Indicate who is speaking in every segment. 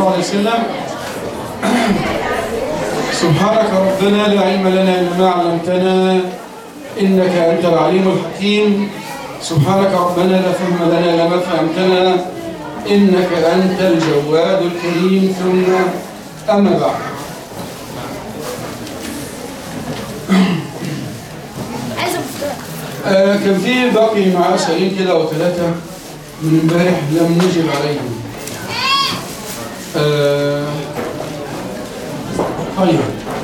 Speaker 1: الله عليه وسلم سبحانك ربنا لا علم لنا إلا ما علمتنا إنك أنت العليم الحكيم سبحانك ربنا لا فهم لنا إلا ما فهمتنا إنك أنت الجواد الكريم ثم أما بعد
Speaker 2: عايزه مفتاح
Speaker 1: آه كان في باقي معاه سؤالين كده أو ثلاثة من امبارح لم نجب عليهم آه طيب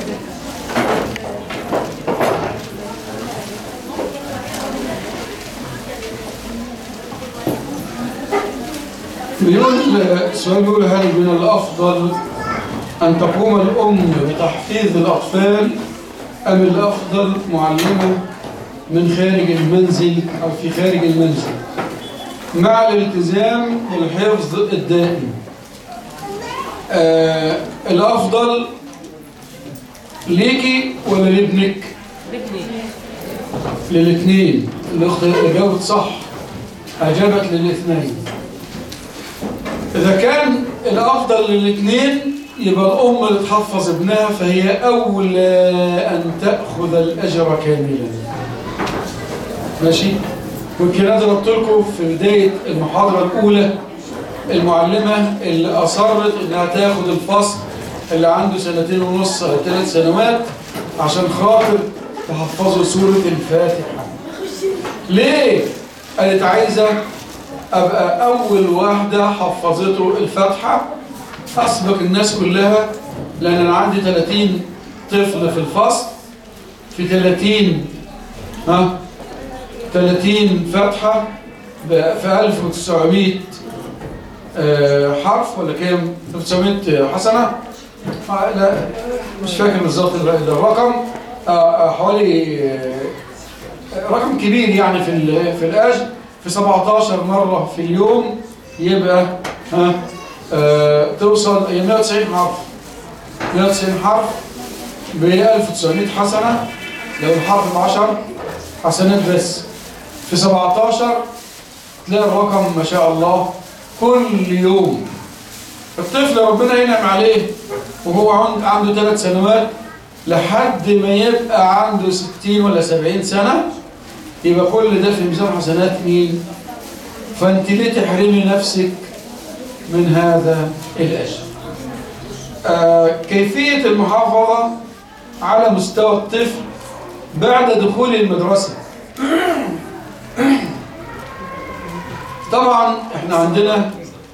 Speaker 1: بيقول السؤال بيقول هل من الأفضل أن تقوم الأم بتحفيظ الأطفال أم الأفضل معلمة من خارج المنزل أو في خارج المنزل مع الالتزام والحفظ الدائم آه الأفضل ليكي ولا لابنك للاثنين الأخت اللي جاوبت صح أجابت للاثنين إذا كان الأفضل للاثنين يبقى الأم اللي تحفظ ابنها فهي أولى أن تأخذ الأجر كاملا ماشي ويمكن أنا ضربت لكم في بداية المحاضرة الأولى المعلمة اللي أصرت إنها تاخد الفصل اللي عنده سنتين ونص أو ثلاث سنوات عشان خاطر تحفظه سورة الفاتحة ليه؟ قالت عايزة أبقى أول واحدة حفظته الفاتحة أسبق الناس كلها لأن أنا عندي 30 طفل في الفصل في 30 ها 30 فتحة ب- في 1900 آه، حرف ولا كام 1900 حسنة آه، لا مش فاكر بالظبط الر- الرقم آه، آه، حوالي آه، رقم كبير يعني في ال- في الأجر في 17 مرة في اليوم يبقى ها آه، توصل هي 190 حرف 190 حرف ب 1900 حسنة لو الحرف ب 10 حسنات بس في 17 تلاقي الرقم ما شاء الله كل يوم الطفل ربنا ينعم عليه وهو عند- عنده ثلاث سنوات لحد ما يبقى عنده 60 ولا 70 سنة يبقى كل ده في ميزان حسنات مين؟ فانت ليه تحرمي نفسك من هذا الأجر آه كيفية المحافظة على مستوى الطفل بعد دخول المدرسة طبعا احنا عندنا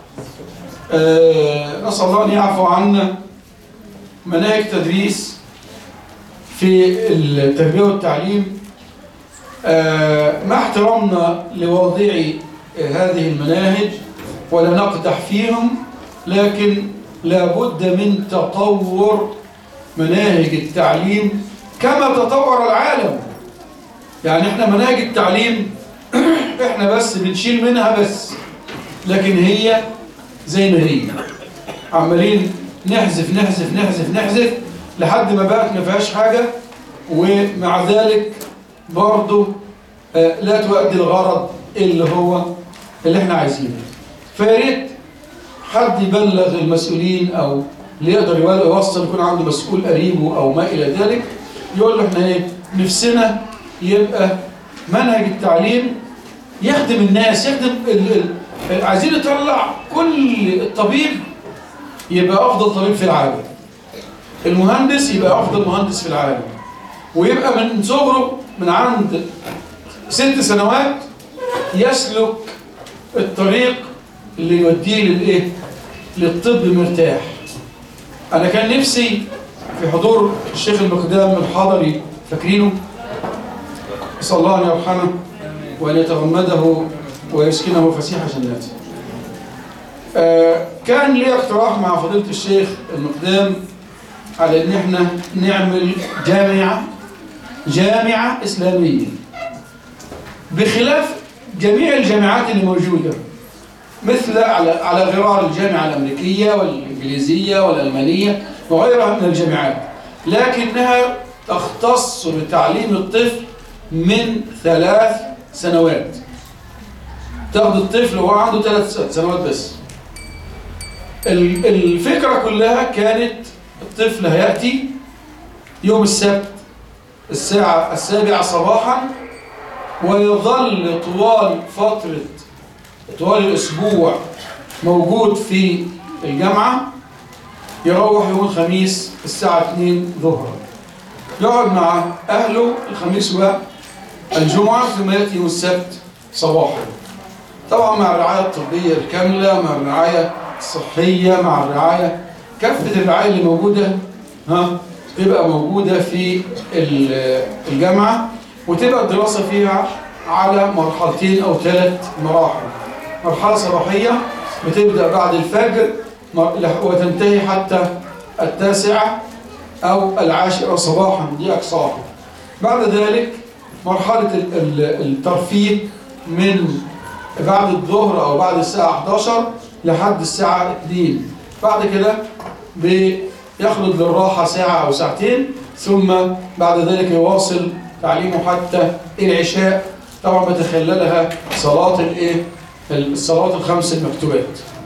Speaker 1: آه نسأل الله أن يعفو عنا مناهج تدريس في التربية والتعليم آه مع احترامنا لواضعي هذه المناهج ولا نقدح فيهم لكن لابد من تطور مناهج التعليم كما تطور العالم يعني احنا مناهج التعليم احنا بس بنشيل منها بس لكن هي زي ما هي عمالين نحذف نحذف نحذف نحذف لحد ما بقت ما فيهاش حاجة ومع ذلك برضه آه، لا تؤدي الغرض اللي هو اللي احنا عايزينه فيا ريت حد يبلغ المسؤولين او اللي يقدر يوصل يكون عنده مسؤول قريبه او ما الى ذلك يقول له احنا ايه نفسنا يبقى منهج التعليم يخدم الناس يخدم ال... ال... عايزين نطلع كل الطبيب يبقى افضل طبيب في العالم المهندس يبقى افضل مهندس في العالم ويبقى من صغره من عند ست سنوات يسلك الطريق اللي يوديه للايه للطب مرتاح انا كان نفسي في حضور الشيخ المقدام الحضري فاكرينه اسال الله ان يرحمه وان يتغمده ويسكنه فسيح جناته آه كان لي اقتراح مع فضيله الشيخ المقدام على ان احنا نعمل جامعه جامعه اسلاميه بخلاف جميع الجامعات اللي موجوده مثل على على غرار الجامعة الأمريكية والإنجليزية والألمانية وغيرها من الجامعات لكنها تختص بتعليم الطفل من ثلاث سنوات تاخد الطفل وهو عنده ثلاث سنوات بس ال- الفكرة كلها كانت الطفل هيأتي يوم السبت الساعة السابعة صباحا ويظل طوال فترة طوال الأسبوع موجود في الجامعة يروح يوم الخميس الساعة 2 ظهرا يقعد مع أهله الخميس والجمعة ثم يأتي يوم السبت صباحا طبعا مع الرعاية الطبية الكاملة مع الرعاية الصحية مع الرعاية كافة الرعاية اللي موجودة ها تبقى موجودة في ال- الجامعة وتبقى الدراسة فيها على مرحلتين أو ثلاث مراحل مرحلة صباحية بتبدأ بعد الفجر مر- وتنتهي حتى التاسعة أو العاشرة صباحا دي أقصاها بعد ذلك مرحلة ال- ال- الترفيه من بعد الظهر أو بعد الساعة 11 لحد الساعة 2 بعد كده بيخلد للراحة ساعة أو ساعتين ثم بعد ذلك يواصل تعليمه حتى العشاء طبعا بتخللها صلاة الايه الصلوات الخمس المكتوبات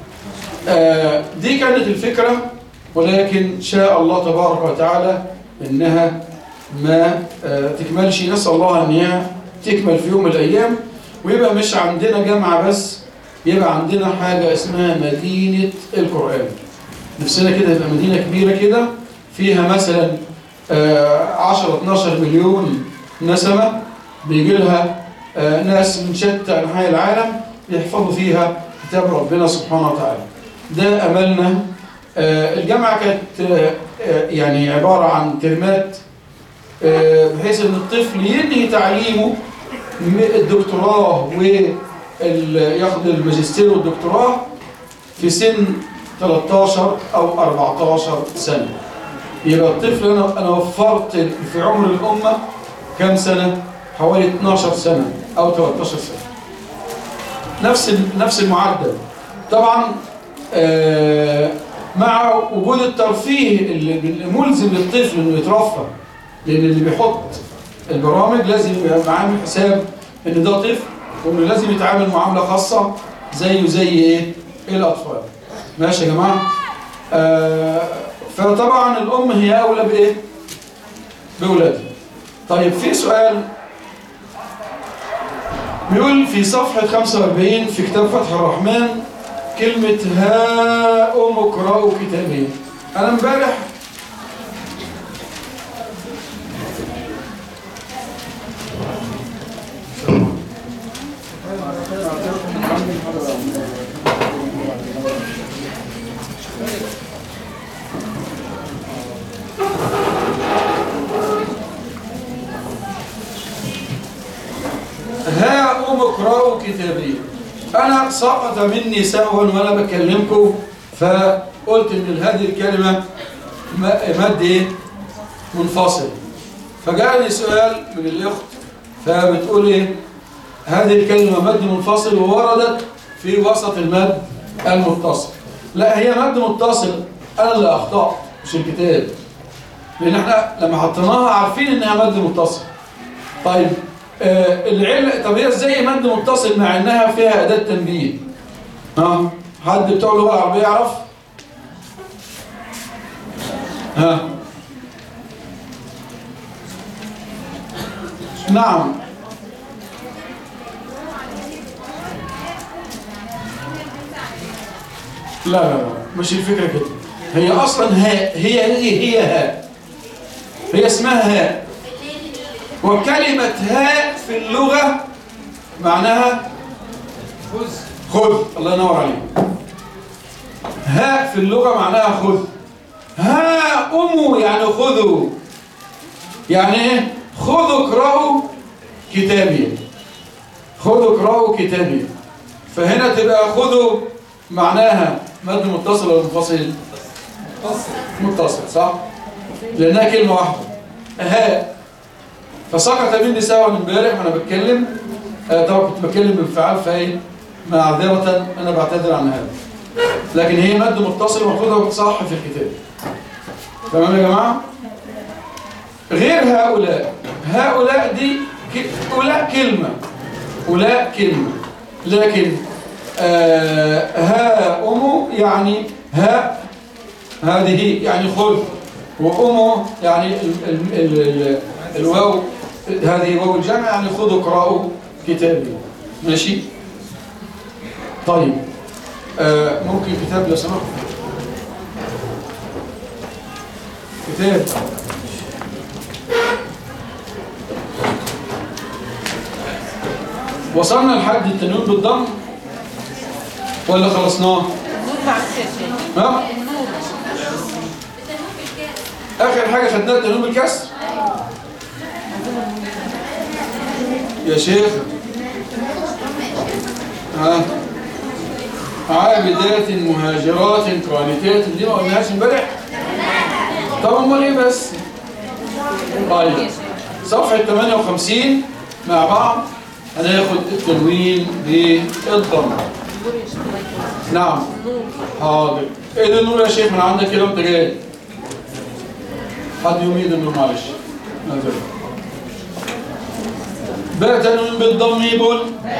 Speaker 1: آه، دي كانت الفكرة ولكن شاء الله تبارك وتعالى انها ما آه، تكملش نسأل الله ان هي تكمل في يوم من الايام ويبقى مش عندنا جامعة بس يبقى عندنا حاجة اسمها مدينة القرآن نفسنا كده يبقى مدينة كبيرة كده فيها مثلا آه، 10 12 مليون نسمة بيجي لها آه، ناس من شتى أنحاء العالم يحفظوا فيها كتاب ربنا سبحانه وتعالى ده أملنا آه، الجامعة كانت آه، آه، يعني عبارة عن ترمات آه، بحيث ان الطفل ينهي تعليمه م- الدكتوراه وياخد الماجستير والدكتوراه في سن 13 او 14 سنة يبقى الطفل انا انا وفرت في عمر الامة كام سنة حوالي 12 سنة او 13 سنة نفس ال- نفس المعدل طبعا آه، مع وجود الترفيه اللي اللي ملزم للطفل انه يترفه لان اللي بيحط البرامج لازم يبقى عامل حساب ان ده طفل وانه لازم يتعامل معامله خاصه زيه زي ايه الاطفال ماشي يا جماعه آه فطبعا الام هي اولى بايه باولادها طيب في سؤال بيقول في صفحه 45 في كتاب فتح الرحمن كلمه هاؤم اقرأوا كتابي انا امبارح ها قوم اقرأوا كتابي أنا سقط مني سهوا وأنا بكلمكم فقلت إن هذه الكلمة م- مد إيه؟ منفصل فجاءني سؤال من الأخت فبتقول إيه هذه الكلمة مد منفصل ووردت في وسط المد المتصل لا هي مد متصل أنا اللي أخطأت مش الكتاب لأن احنا لما حطيناها عارفين إنها مد متصل طيب آه العلة طب هي ازاي مد متصل مع انها فيها اداة تنبيه ها حد بتوع اللغة العربية يعرف ها نعم لا لا لا مش الفكرة كده هي اصلا هاء هي هي هي هاء هي اسمها هاء وكلمة هاء في اللغة معناها خذ الله ينور عليك هاء في اللغة معناها خذ ها أمو يعني خذوا يعني ايه خذوا اقرأوا كتابي خذوا اقرأوا كتابي فهنا تبقى خذوا معناها مد متصل ولا منفصل متصل صح لأنها كلمة واحدة هاء فسقط مني سوا امبارح وانا بتكلم آه طبعا كنت بتكلم بانفعال فايه معذرة انا بعتذر عن هذا لكن هي مد متصل مفروض صح في الكتاب تمام يا جماعة غير هؤلاء هؤلاء دي ك... أولاء كلمة أولاء كلمة لكن آه ها أمو يعني ها هذه يعني خذ وأمه يعني ال ال ال ال الواو هذه واو الجمع يعني خذوا اقرأوا كتابي ماشي طيب آه ممكن كتاب لو سمحت كتاب وصلنا لحد التنوين بالضم ولا خلصناه
Speaker 3: نور مع الشاشة
Speaker 1: ها اخر حاجه خدناها التنوين بالكسر يا شيخ ها عابدات مهاجرات قانتات دي ما قلناهاش امبارح طب امال ايه بس طيب صفحه 58 مع بعض هناخد التنوين بالضم نعم حاضر ايه ده النور يا شيخ من عندك كده وانت جاي حد يوم ايد النور معلش نزل باء تنوين بالضم بن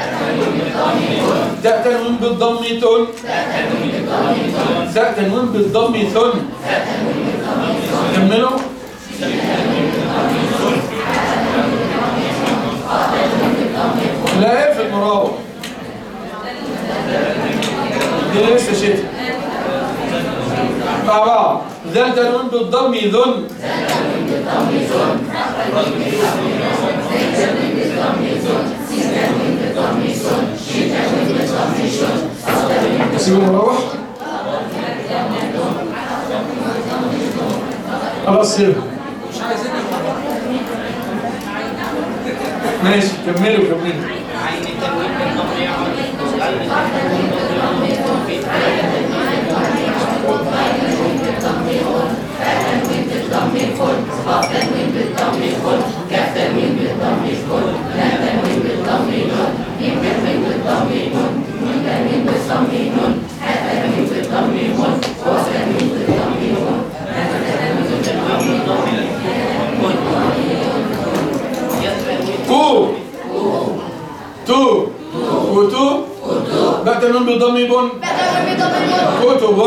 Speaker 1: تاء تنوين بالضم تن تاء تنوين بالضم ثن كملوا لا ايه في المراوح دي لسه شيء مع بعض ذا تنوين بالضم ذن نسيب المراوح خلاص سيبها ماشي كملوا كملوا
Speaker 4: عين التنوين بالضم يعرف
Speaker 1: كو تو وتو باء تنوين بالضم بن كتب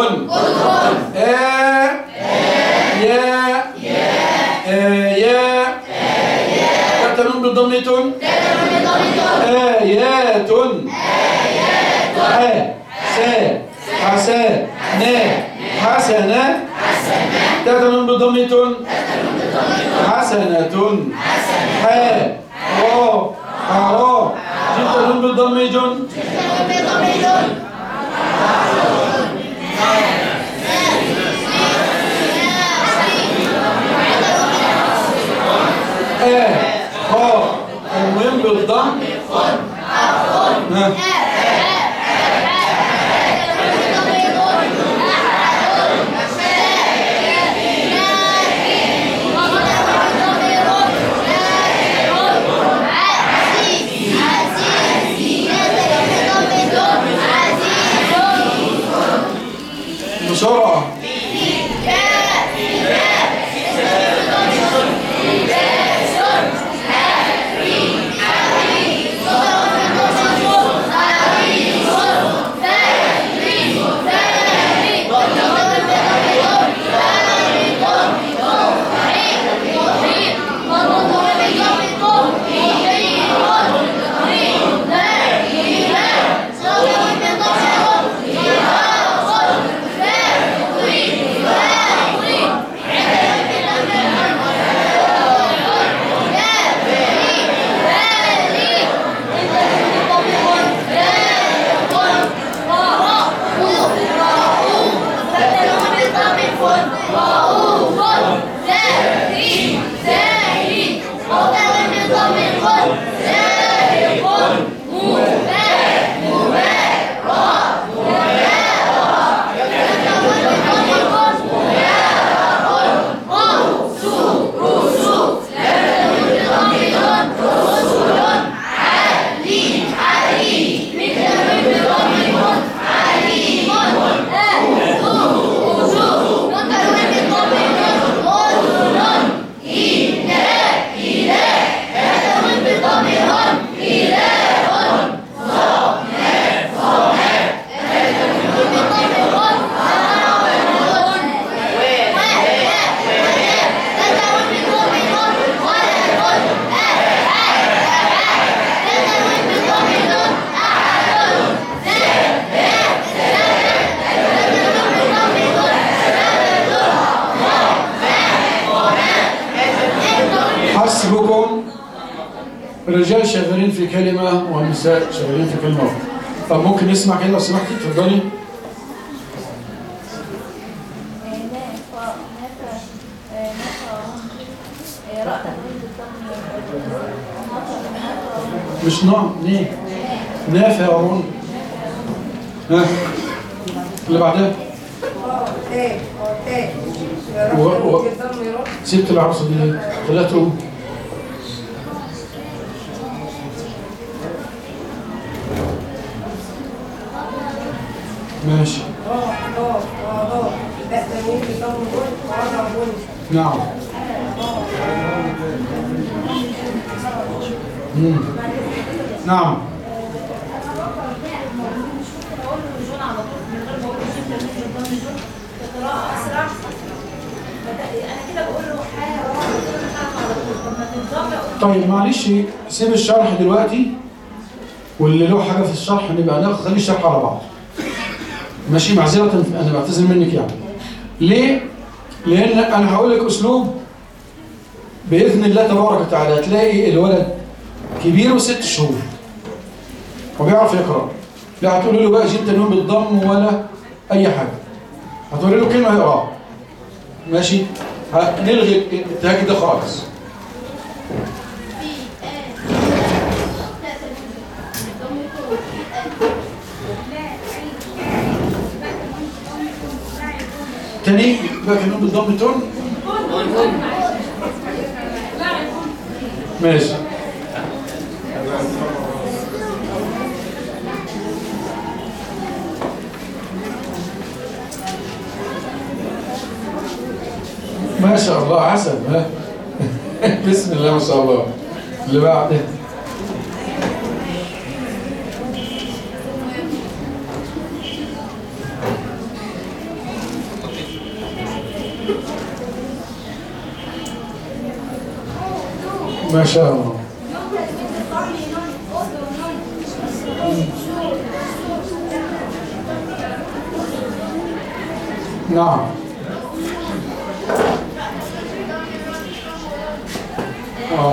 Speaker 1: آ يا آيا باء تنوين بالضم تن آيات ح سا حسا نا حسنة تاء تنوين بالضم تن حسنة حا را حرا جيم تنوين بالضم جن آ خا تنوين بالضم ها بسرعة
Speaker 2: Oh,
Speaker 1: الرجال شغالين في كلمة والنساء شغالين في كلمة أخرى طب ممكن نسمع كده لو سمحتي اتفضلي مش نوع ليه نافع ها اللي بعدها
Speaker 3: تاء تاء
Speaker 1: و- و-
Speaker 3: الضم يروح
Speaker 1: سبت العروسه دي ليه؟ خليها تقوم ماشي
Speaker 3: ضاف ضاف ضاف لا تنوين بضم جن وضع جن
Speaker 1: نعم مم. نعم طيب معلش سيب الشرح دلوقتي واللي له حاجه في الشرح نبقى ناخد خلي الشرح على بعض ماشي معذره انا بعتذر منك يعني ليه لان انا هقول لك اسلوب باذن الله تبارك وتعالى هتلاقي الولد كبير وست شهور وبيعرف يقرا لا هتقول له بقى جيب تنوين بالضم ولا اي حاجه هتقول له كلمه يقراها ماشي هنلغي التهاج ده خالص تاني بقى كانوا بالضم تون ماشي ما شاء الله عسل ها بسم الله ما شاء الله اللي بعده ما شاء الله نعم اه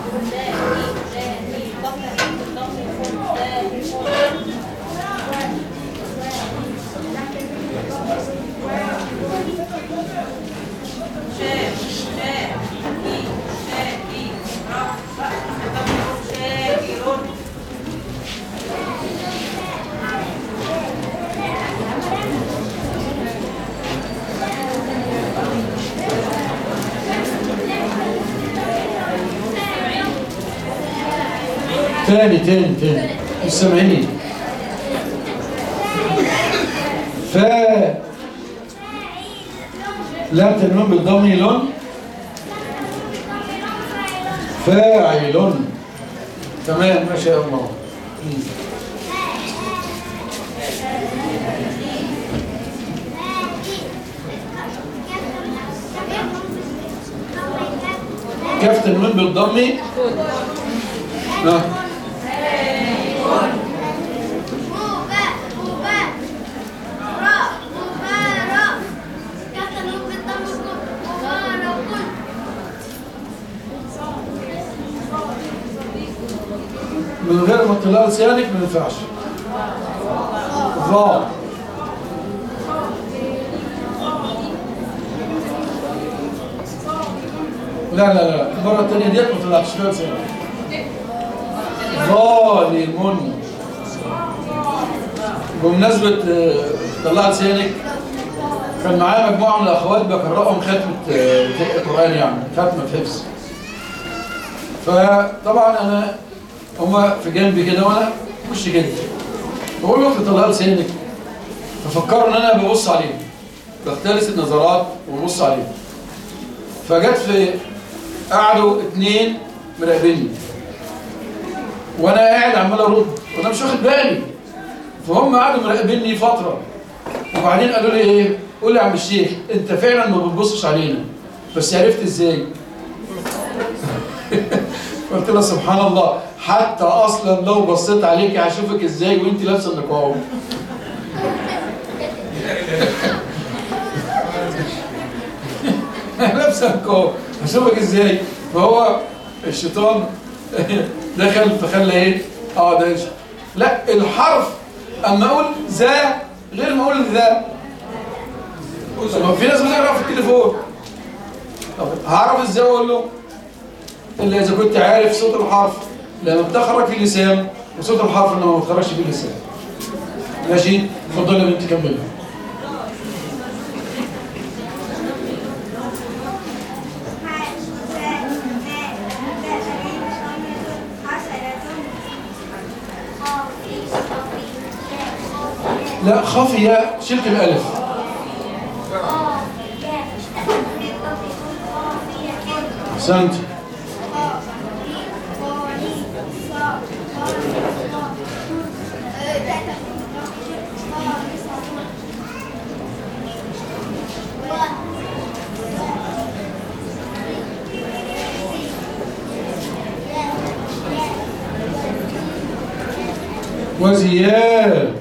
Speaker 1: تاني تاني تاني مش سامعيني فا لم تنوين بالضم لون فاعل تمام ما شاء الله مم. كيف تنوين بالضم ها من غير ما تطلع لسانك ما ينفعش ظا لا لا لا المرة الثانية ديت ما طلعتش فيها لسانك ظالم بمناسبة آه، طلعت لسانك كان معايا مجموعة من الأخوات بقرأهم ختمة آه، القرآن يعني ختمة حفظ فطبعا أنا هما في جنبي كده وأنا وش كده بقول له طلع لسانك ففكروا إن أنا ببص عليهم بختلس النظرات وببص عليهم فجت في قعدوا اتنين مراقبيني وانا قاعد عمال ارد وانا مش واخد بالي فهم قعدوا مراقبيني فتره وبعدين قالوا لي ايه قول لي يا عم الشيخ انت فعلا ما بتبصش علينا بس عرفت ازاي قلت له سبحان الله حتى اصلا لو بصيت عليك هشوفك ازاي وانت لابسه النقاب لابسه النقاب هشوفك ازاي فهو الشيطان دخل فخلى ايه اه ده اسم لا الحرف اما اقول ذا غير ما اقول ذا طب في ناس بتقرا في التليفون طب هعرف ازاي اقول له الا اذا كنت عارف صوت الحرف لما بتخرج في اللسان وصوت الحرف لما ما بتخرجش في اللسان ماشي اتفضلي يا بنتي كملي لا خفي شلت الالف احسنت وزياد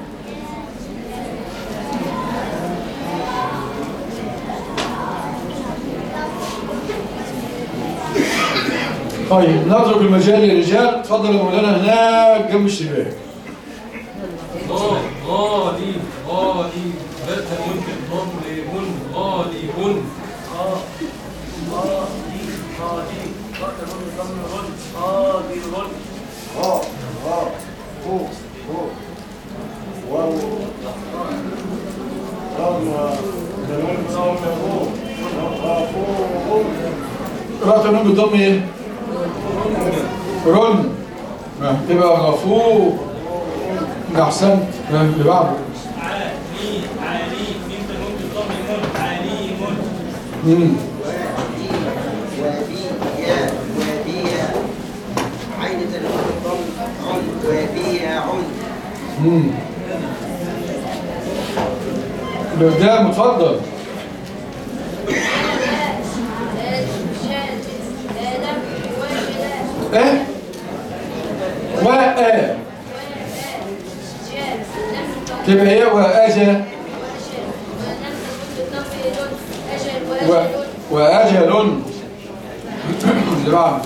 Speaker 1: طيب نترك المجال للرجال اتفضل يا مولانا هناك جنب الشباك
Speaker 5: غالي غالي غالي بات ممكن ضم من غالي
Speaker 6: غا غا هو هو واو ضم تنوين بضم هو غفور
Speaker 1: قرأت النون بالضم ايه؟ رن آه، تبقى غفور ده احسنت آه، اللي بعده
Speaker 4: علي علي انت ممكن ضم من عليم
Speaker 1: مم.
Speaker 7: وبيا وبيا عين تنوين الضم عن وبيع
Speaker 1: مم. القدام اتفضل ايه؟ وآ تبقى ايه وأجا و... وأجل اللي بعده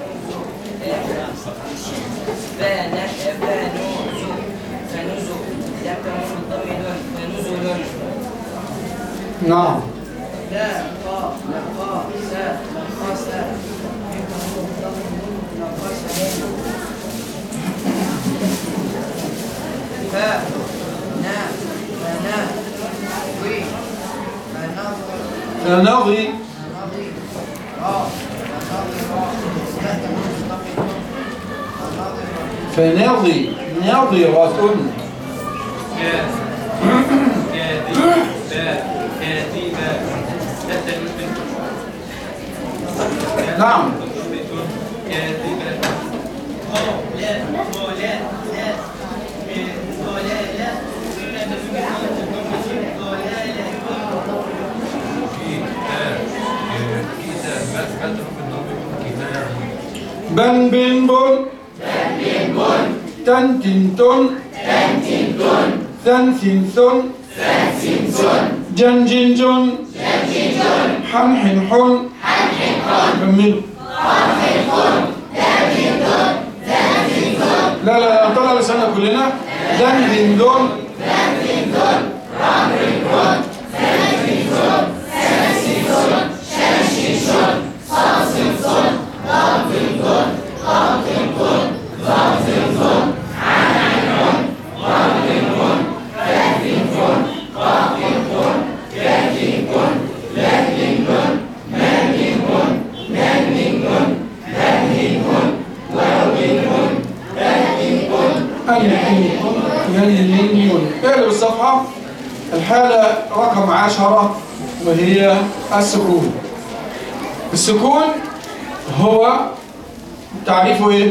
Speaker 7: فنك فنوزو فنزو يكون ضمن فنزل
Speaker 1: نعم
Speaker 7: لا قا نقا سا نقاسا فا نا فنا وي فنظر
Speaker 1: فنضي
Speaker 7: فنضي را فنضي را لا تكون ضمن فنضي را
Speaker 1: فنضي نظرة
Speaker 4: كاف كاذب با كاذبة لا تنوين
Speaker 1: نعم
Speaker 4: كاذبة لا لا لا لا لا لا
Speaker 1: بن بن بن تن تن تن ثن ثن ثن جن جن جن حن حن حن كملوا لا لا لا طلع لساننا كلنا دن دن دن ينين اقلب الصفحة الحالة رقم عشرة وهي السكون السكون هو تعريفه ايه؟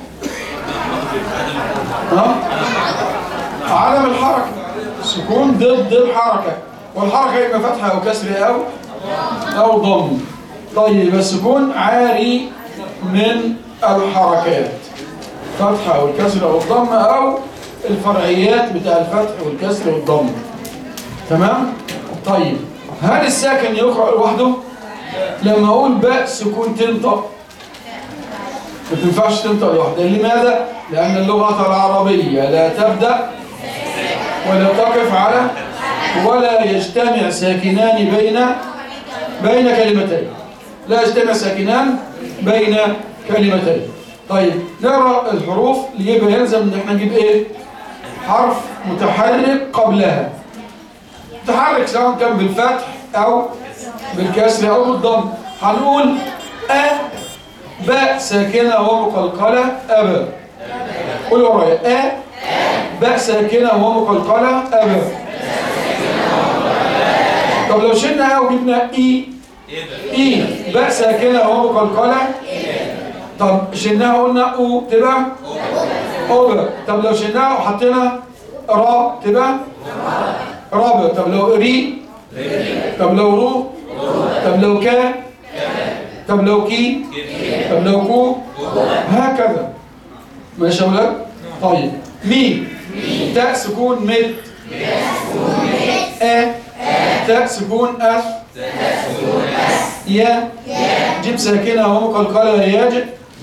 Speaker 1: ها؟ عدم الحركة السكون ضد الحركة والحركة يبقى فتحة أو كسر أو أو ضم طيب السكون عاري من الحركات فتحة أو الكسر أو الضم أو الفرعيات بتاع الفتح والكسر والضم تمام؟ طيب هل الساكن يقرأ لوحده؟ لما أقول باء سكون تنطق ما تنفعش تنطق لوحدها لماذا؟ لأن اللغة العربية لا تبدأ ولا تقف على ولا يجتمع ساكنان بين بين كلمتين لا يجتمع ساكنان بين كلمتين طيب نقرا الحروف اللي يبقى يلزم ان احنا نجيب ايه حرف متحرك قبلها متحرك سواء كان بالفتح او بالكسر او بالضم هنقول أ باء ساكنة ومقلقلة أبا قول ورايا أ باء ساكنة ومقلقلة أبا طب لو شلنا أ وجبنا إي إي باء ساكنة ومقلقلة طب شلناها قلنا أو تبقى أوبا طب لو شلناها وحطينا را تبقى رابع طب لو ري طب لو رو طب لو كا طب لو كي طب لو كو هكذا ماشي يا ولاد طيب مي تاء سكون مد ا تاء سكون اف يا جيب ساكنه ومقلقله ياج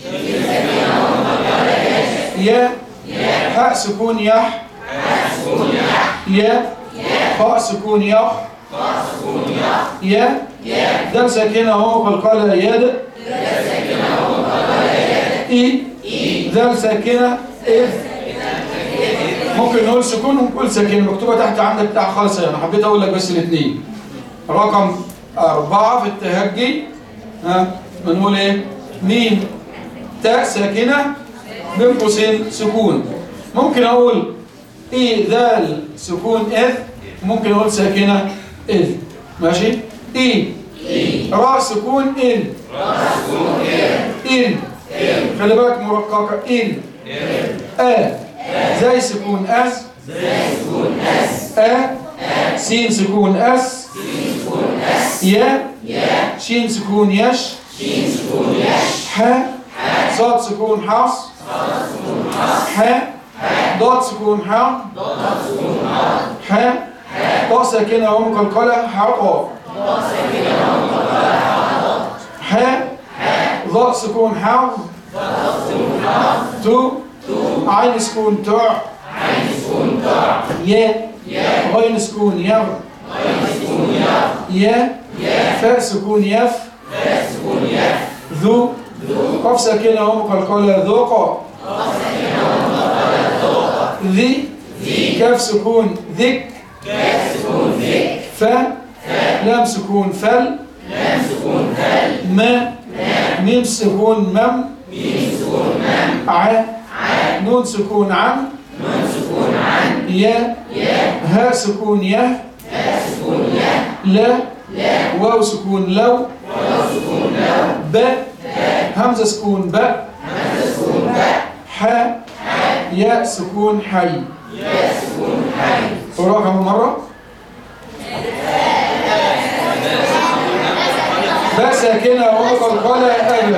Speaker 1: يا حاء سكون يح يا خاء سكون يخ يا دال ساكنة ومقلقلة يد إي دال ساكنة إذ ممكن نقول سكون وممكن نقول ساكنة مكتوبة تحت عندك بتاع خالص أنا حبيت أقول لك بس الاثنين رقم أربعة في التهجي ها بنقول إيه ميم تاء ساكنة بين قوسين سكون ممكن أقول إي ذال سكون إذ ممكن أقول ساكنة إذ ماشي إي راء سكون إن إن خلي بالك مرققة إن أ زي سكون أس أ سين سكون أس يا شين سكون يش ح صاد سكون حص ح ضاد سكون ح ح طاء ساكنة ومقلقلة حقا ح ضاء سكون حظ تو عين سكون تع يا غين سكون يغ يا فاء سكون يف ذو قف ساكنة ومقلقلة ذوق ذي كاف سكون ذك ف لام سكون فل ما ميم سكون مم ع نون سكون عن يا ها سكون يه لا واو سكون لو ب همزة سكون ب ح ياء سكون حي قراءة كم مرة؟ باء ساكنة ومقلقلة أبا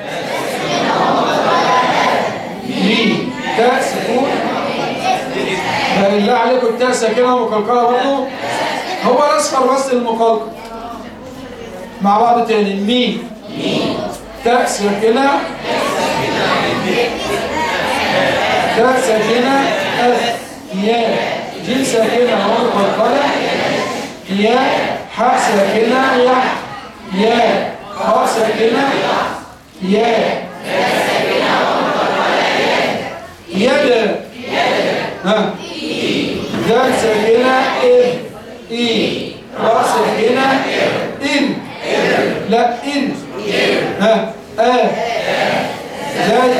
Speaker 1: لي تاء سكون بالله عليكم التاء ساكنة ومقلقلة برضه هو الأصفر بس المقلقل مع بعض تاني مي تاء ساكنة تاء ساكنة أف يا جيم ساكنة ومقلقلة يا حاء ساكنة يح يا خاء ساكنة يا يد ها دال ساكنة إذ إي راء ساكنة إن لا إن ها آ زي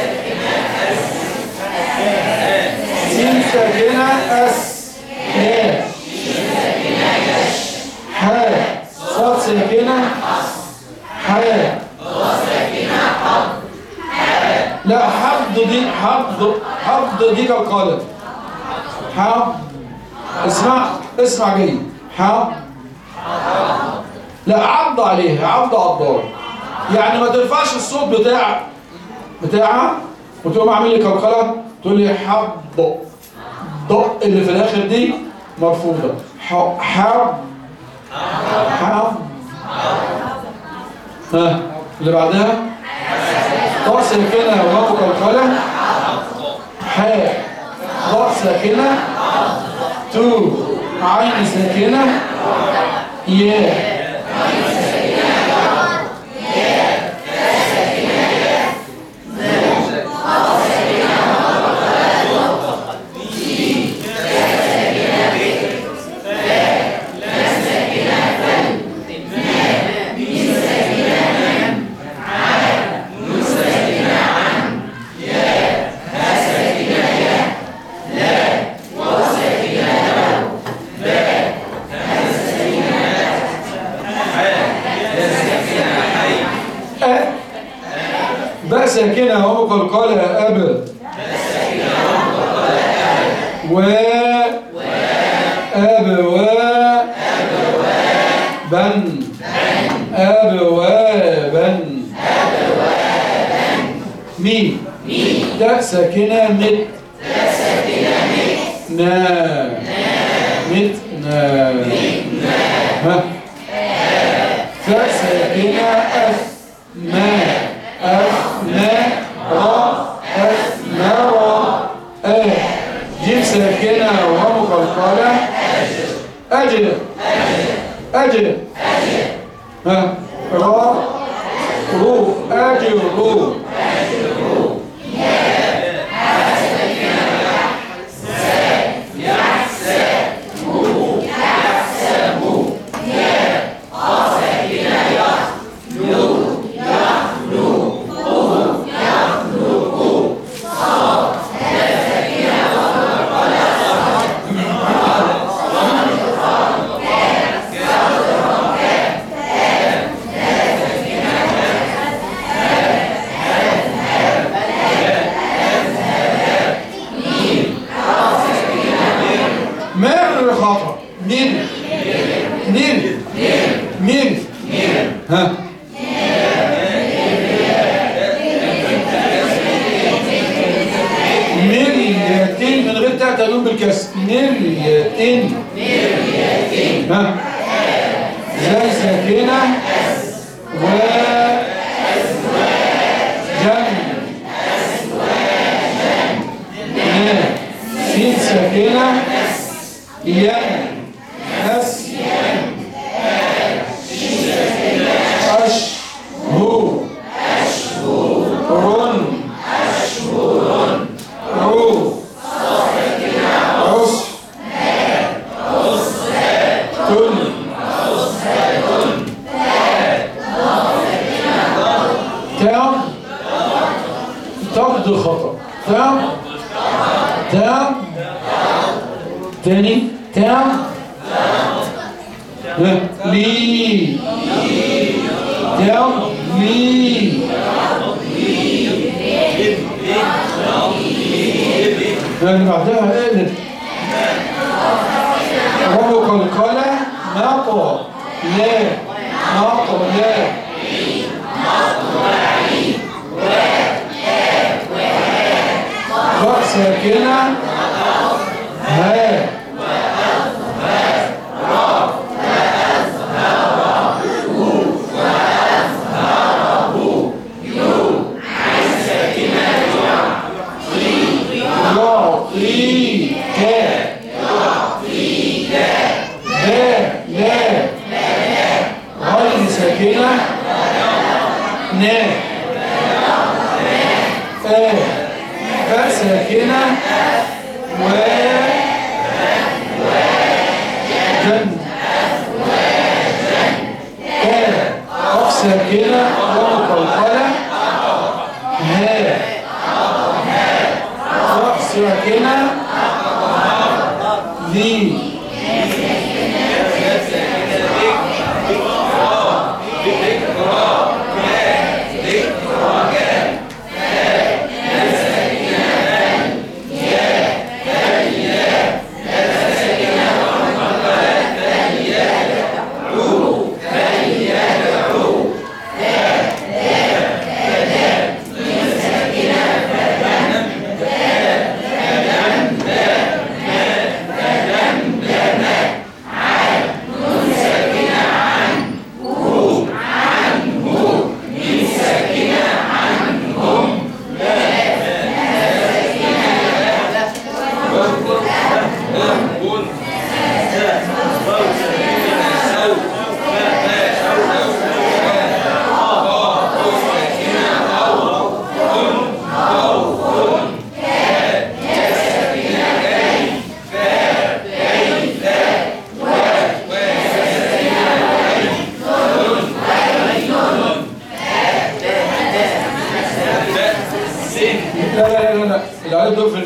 Speaker 1: سين ساكنة أس يا حاء صاد ساكنة حاء لا حفظ دي حفظ حفظ دي كالقالب حفظ اسمع اسمع جيد حفظ لا عض عليها عض عضار يعني ما ترفعش الصوت بتاع بتاعها وتقوم عامل لي كالقلم تقول لي حفظ ض اللي في الاخر دي مرفوضه ح- حفظ حفظ ها اللي بعدها ضاء ساكنة واو قلقلة حاء ضاء ساكنة تو عين ساكنة ياء أ باء ساكنة واو قلقلة أب و أب و بن أب و بن مي داء ساكنة مت نا مت نا ها فاء ساكنة أف ما أف ما را أف ما را أه جيم ساكنة ومقلقلة أجل أجل ها را رو أجل رو مر خطأ من من من ها مريتين من غير تاء تنون بالكسر مريتين ها زي ساكنة و جم نا سين ساكنة ين نس أش هو رن رو عص تن تام تقضي خطأ تام تام تاني تام ها، لي تام لي اللي بعدها اقلب ربو قلقلة نقو لا نقو لا راء ساكنة ها يعطيك لا لا غير ساكنة نا فا فا ساكنة و جن كا قف ساكنة ومقلقلة ها راء ساكنة ذي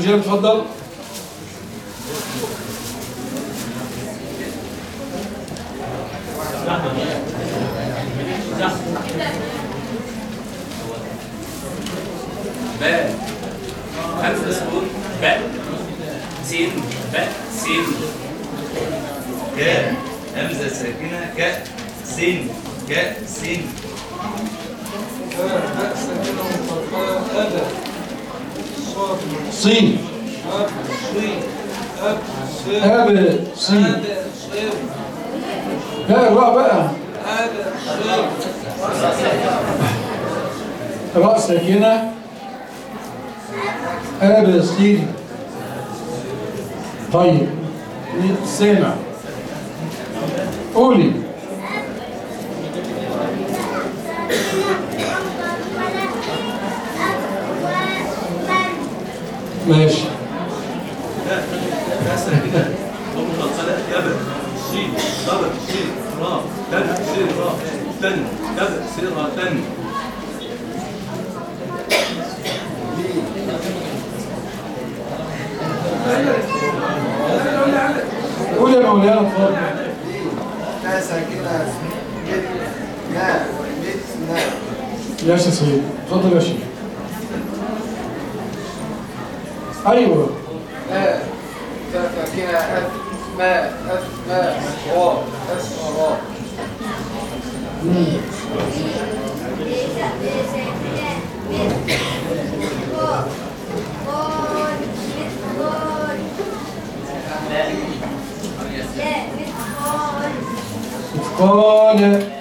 Speaker 1: رجال اتفضل
Speaker 8: باء همزة سكون باء سين باء سين كاء همزة ساكنة كاء سين كاء سين
Speaker 5: باء ساكنة مقلقلة أبا صاد
Speaker 1: صين
Speaker 5: أب صين أب صين
Speaker 1: أب صين
Speaker 5: أبا صين
Speaker 1: لا الراء بقى
Speaker 5: أبا صين
Speaker 1: راء ساكنة أب صين طيب سامع قولي ماشي
Speaker 8: باء ساكنة ومقلقلة كبر شين ضبر شين راء تن سين راء تن كبر سين راء تن
Speaker 1: قول يا مولانا اتفضل
Speaker 7: لا ساكنة مت نا مت نا
Speaker 1: يا شيخ سيد اتفضل يا شيخ ايوه
Speaker 7: ما ساكنة أف ما أف ما را أف را
Speaker 1: قال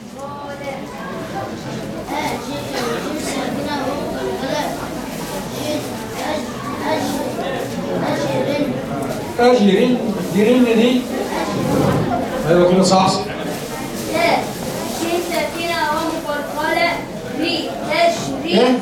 Speaker 1: اجرين جرين دي ايوه كده صح ايه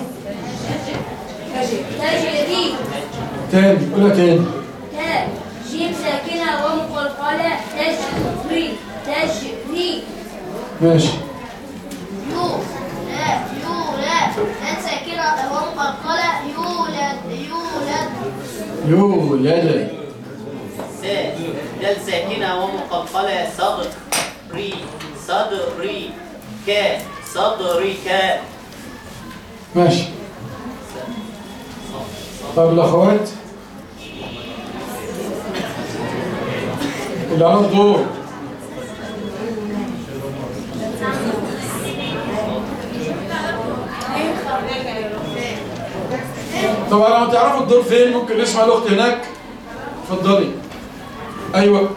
Speaker 2: تجري
Speaker 1: تاني قولها تاني
Speaker 2: تاء جيم ساكنة ومقلقلة تجري تجري
Speaker 1: ماشي
Speaker 2: يو لا يو لا لا ساكنة ومقلقلة يولد يولد
Speaker 1: يولد
Speaker 9: ساء دال ساكنة ومقلقلة صدري صدري كا صدرك
Speaker 1: ماشي طب الاخوات اللي على الدور طبعا لو تعرفوا الدور فين ممكن نسمع الاخت هناك اتفضلي ايوه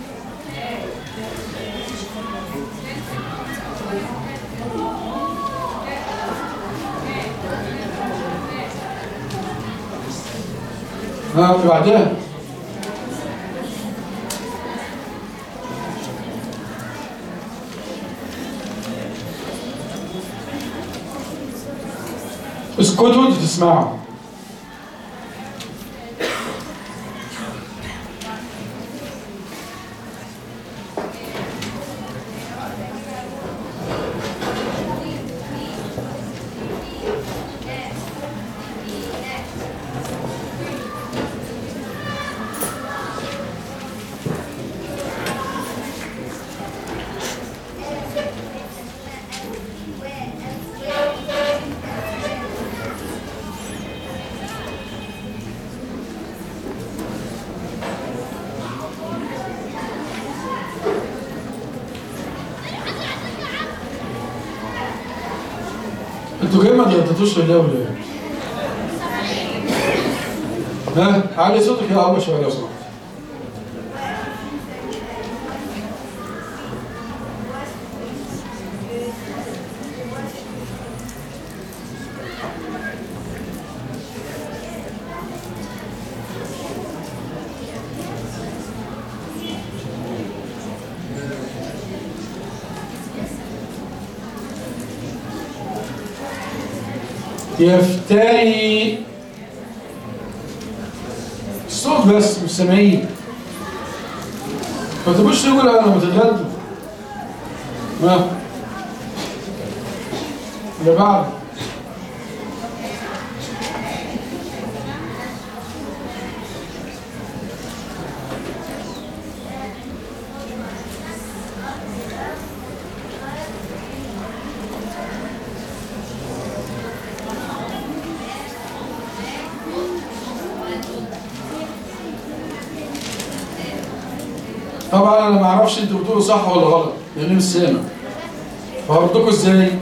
Speaker 1: ها اللي بعدها اسكتوا انتوا تسمعوا انتوا جاي ما ترددوش لله ولا ايه؟ ها علي صوتك يا ابو شويه لو سمحت يفتري الصوت بس مش سامعين ما تبقوش تقولوا انا بتتغدوا ما اللي بعد طبعا انا ما اعرفش انتوا بتقولوا صح ولا غلط لاني مش سامع فهردكم ازاي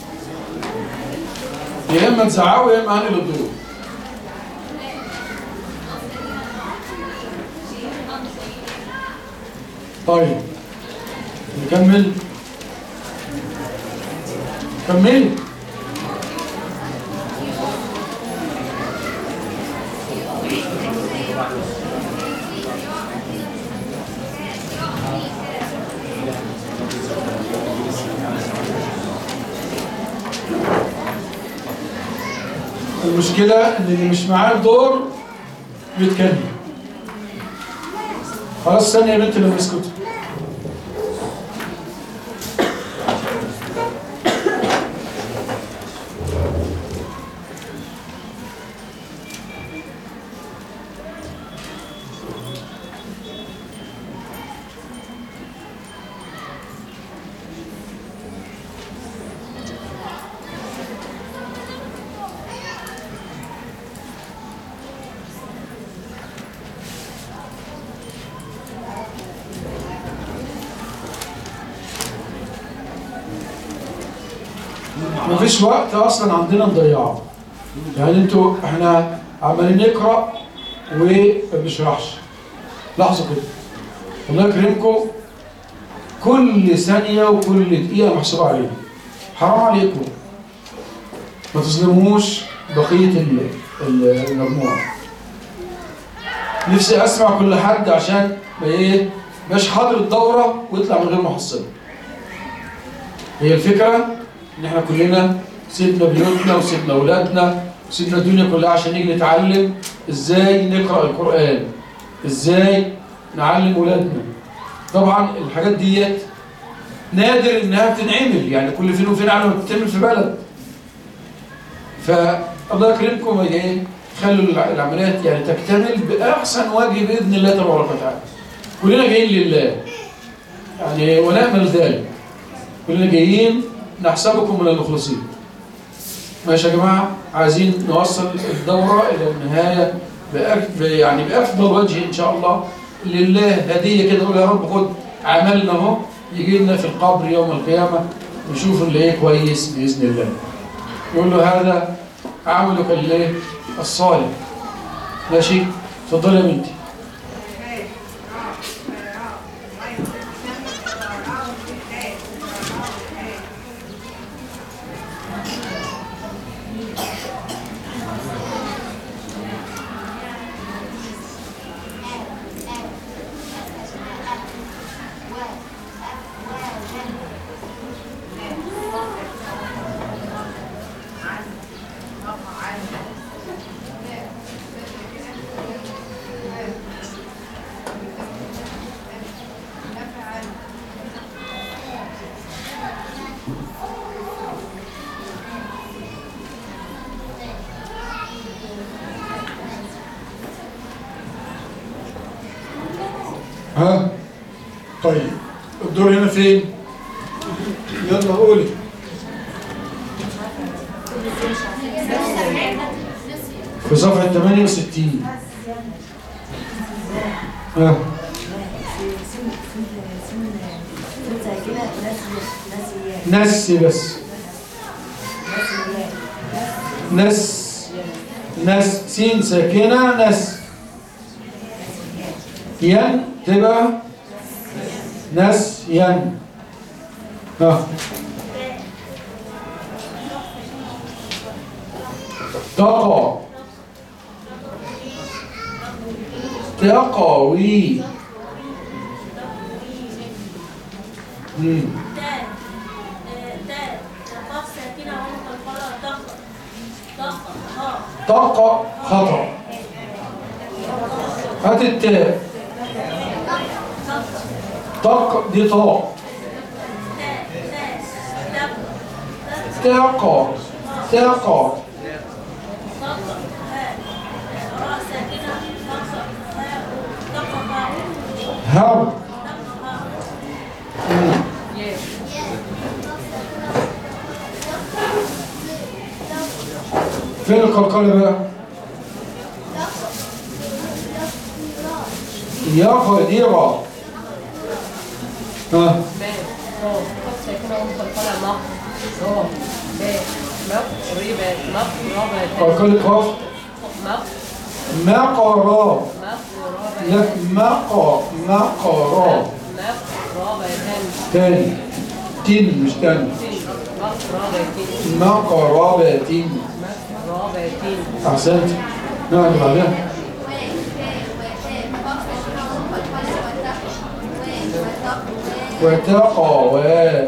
Speaker 1: يا اما تزعقوا يا اما هنقل الدور طيب نكمل كمل المشكلة ان اللي مش معاه الدور بيتكلم خلاص ثانية يا بنت لما اسكت مفيش وقت اصلا عندنا نضيعه يعني انتوا احنا عمالين نقرا وما بنشرحش لاحظوا كده الله يكرمكم كل ثانيه وكل دقيقه محسوبه علينا حرام عليكم ما تظلموش بقيه ال- ال- المجموعه نفسي اسمع كل حد عشان ما ايه مش حاضر الدوره ويطلع من غير محصله هي الفكره ان احنا كلنا سيبنا بيوتنا وسيبنا اولادنا وسيبنا الدنيا كلها عشان نيجي نتعلم ازاي نقرا القران ازاي نعلم اولادنا طبعا الحاجات ديت نادر انها بتنعمل يعني كل فين وفين على ما بتتعمل في بلد فالله يكرمكم ايه خلوا الع- العمليات يعني تكتمل باحسن وجه باذن الله تبارك وتعالى كلنا جايين لله يعني ونامل ذلك كلنا جايين نحسبكم من المخلصين ماشي يا جماعة عايزين نوصل الدورة إلى النهاية بأك... يعني بأفضل وجه إن شاء الله لله هدية كده نقول يا رب خد عملنا اهو يجي لنا في القبر يوم القيامة نشوف اللي ايه كويس بإذن الله يقول له هذا عملك الايه الصالح ماشي اتفضلي يا بنتي ها طيب الدور هنا فين يلا قولي في صفحة 68 ها نس بس نس نس سين ساكنة نس ين تبقى نس ين ها تقى تقوي مم.
Speaker 2: تاء تاء قاف ساكنة ومقلقلة طق طق ها
Speaker 1: طاقة خطأ هات التاء طاق دي طاق
Speaker 2: تاء تاء
Speaker 1: تاقة تاقة
Speaker 2: طق هاء راء ساكنة طق هاء طق هاء
Speaker 1: هو
Speaker 2: طق هاء
Speaker 1: فين القلقلة بقى؟ يا خديرة ها
Speaker 3: ماء را قف ساكنة ومقلقلة مق را باء مق ربا مق ربا
Speaker 1: وكل قاف
Speaker 3: مق
Speaker 1: مقرا
Speaker 3: مق
Speaker 1: لا
Speaker 3: ربا
Speaker 1: مقا مقرا
Speaker 3: مق ربا
Speaker 1: تاني تين مش تاني
Speaker 3: مق ربا
Speaker 1: مقربة
Speaker 3: مق ربا
Speaker 1: أحسنت نعم بعدها وتقوى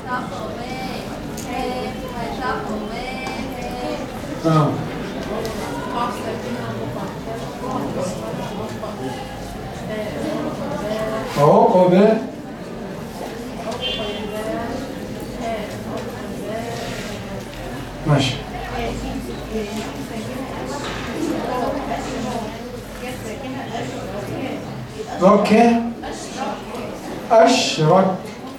Speaker 1: آه. عقبة ماشي ركع أشرك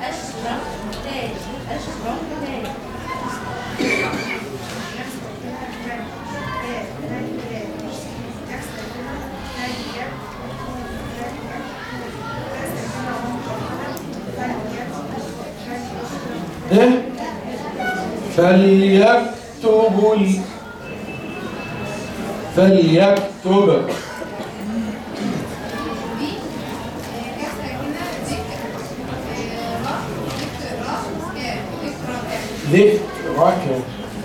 Speaker 1: إيه فليكتب ال... فليكتب ذكرك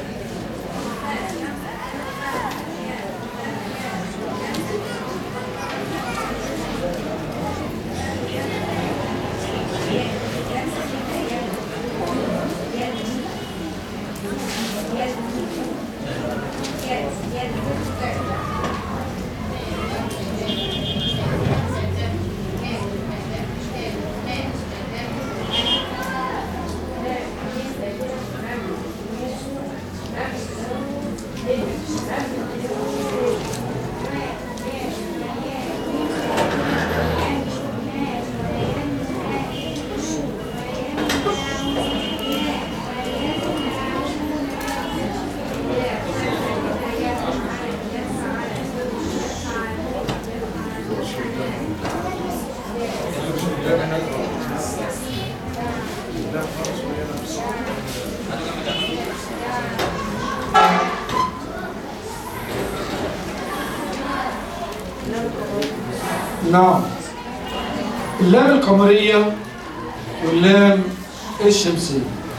Speaker 1: نعم اللام القمرية واللام الشمسية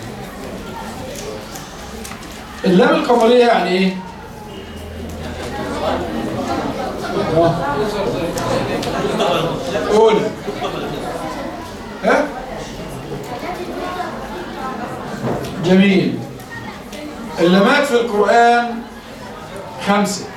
Speaker 1: اللام القمرية يعني ايه؟ آه. قول ها؟ جميل اللامات في القرآن خمسة